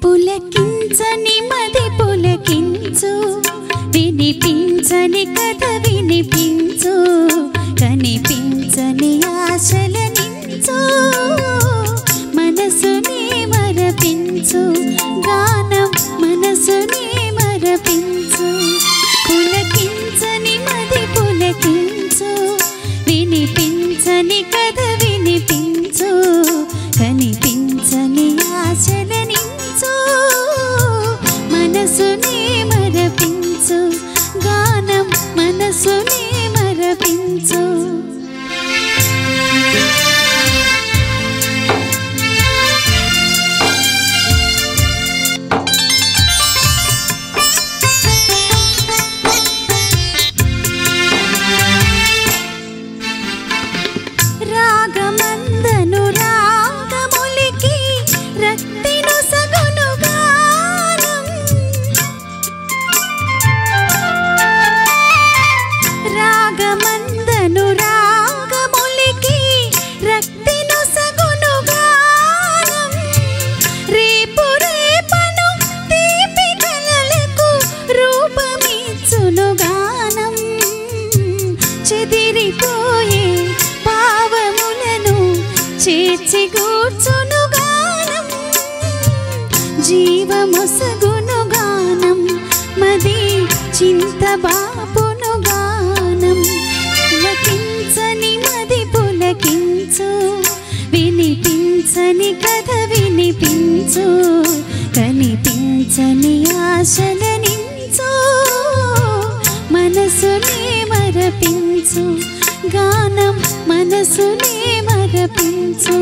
పులకించని మది పులకించు వినిపించని కథ వినిపించు కనిపించని ఆశల నించు మనసుని మరపించు గానం మనసుని మరపించు పులకించని మది పులకించు వినిపించని కథ వినిపించు కనిపించని ఆశల నించు మనసుని మరపించు గానం మనసుని మరపించు రాగమందను రాగములికి రక్తిను సగును గానం రాగమందను రాగములికి రక్తిను సగును గానం రేపు రేపను తీపి కలలకు రూపమిచ్చును గానం చెదిరిపోయే పావములను చేర్చి కూర్చును గానం జీవమొసగును గానం మది చింత బాపును గానం పులకించని మది పులకించు వినిపించని కథ వినిపించు కనిపించని ఆశల నించు మనసునే మరపించు గానం మనసునే మరపించు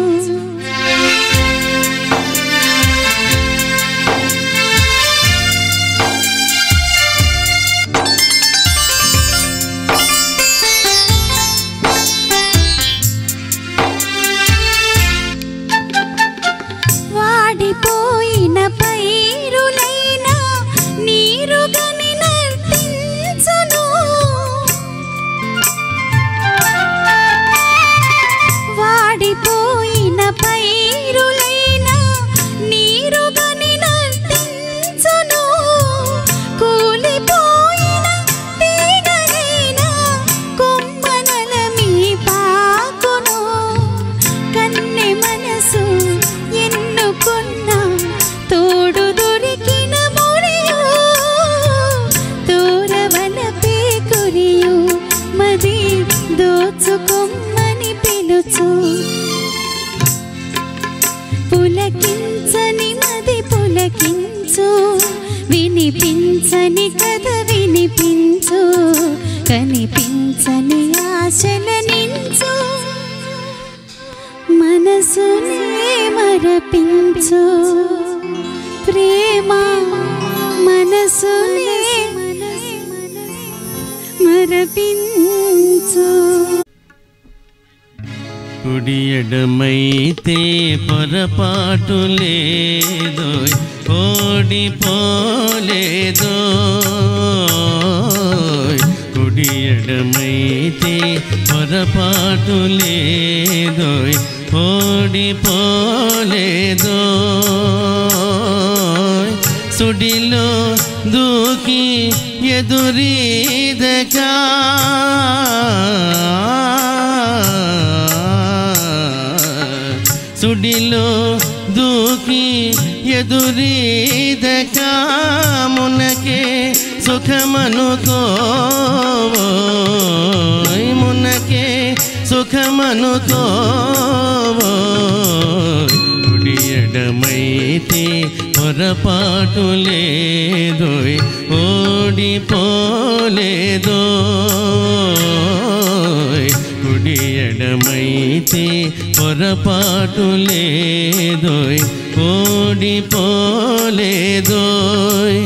వాడిపోయిన పైరులైన నీరుగని నర్తించును వాడిపోయిన పైరులైన నీరుగని నర్తించును కూలిపోయిన తీగలైన కొమ్మనల మీ పాకును కన్నె మనసు ఎన్నుకున్న తోడు దొరికిన మురియు దూరవలపే కురియు మది దోచుకొమ్మని పిలుచు పులకించని మది పులకించు వినిపించని కథ వినిపించు కనిపించని ఆశల నించు మనసునే మరపించు ప్రేమ మనసునే మరపించు కుడి ఎడమైతే పొరపాటు లేదో ఓడిపోలేదో కుడి ఎడమైతే పొరపాటు లేదో ఓడిపోలేదో సుడిలో దూకి ఎదురీదకా సుడిలో దూకి ఎదురీదక మునకే సుఖమనుకో మునకే సుఖమనుకో కుడి ఎడమైతే పొరపాటు లేదో ఓడిపోలేదో కుడి ఎడమైతే పొరపాటు లేదో ఓడిపోలేదోయ్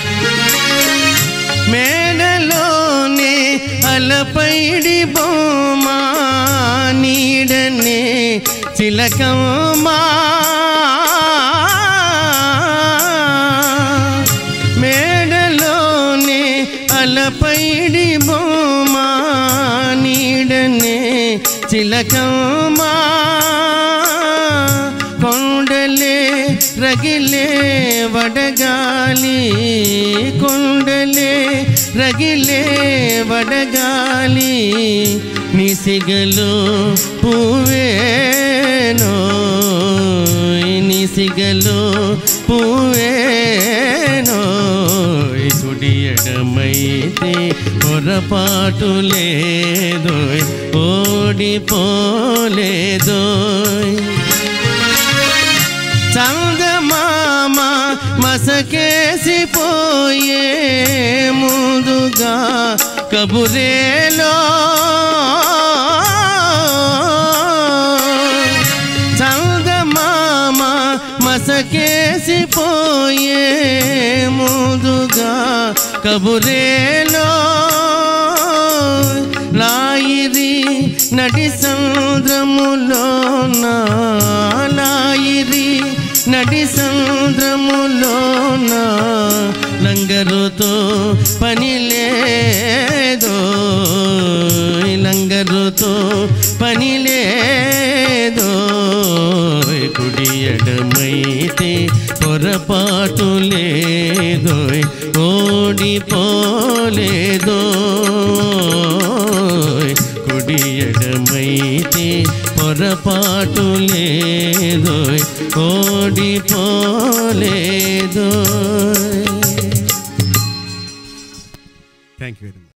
మేడలోనే అలపైడి బొమ్మా నీడనే చిలకమ్మా మేడలోనే అలపైడి బొమ్మా నీడనే చిలకమ్మా కొండలే రగిలే వడగాలి కొండలే రగిలే వడగాలి నిసిగలు పువ్వేనో నిసిగలు పువ్వేనో కుడి ఎడమైతే పొరపాటు లేదో ఓడిపోలేదో చందమామ మసకేసిపోయే ముందుగా కబురేలో చందమామ మసకేసిపోయే ముందుగా కబురేలో లాయిరి నడి సముద్రములో లాయిరి నడి సముద్రములోన లంగరుతో పని లేదో లంగరుతో పని లేదో కుడి ఎడమైతే పొరపాటు లేదో ఓడిపోలేదో కుడి ఎడమైతే పొరపాటు లేదో ఓడిపోలేదో థ్యాంక్ యూ వెరీ మచ్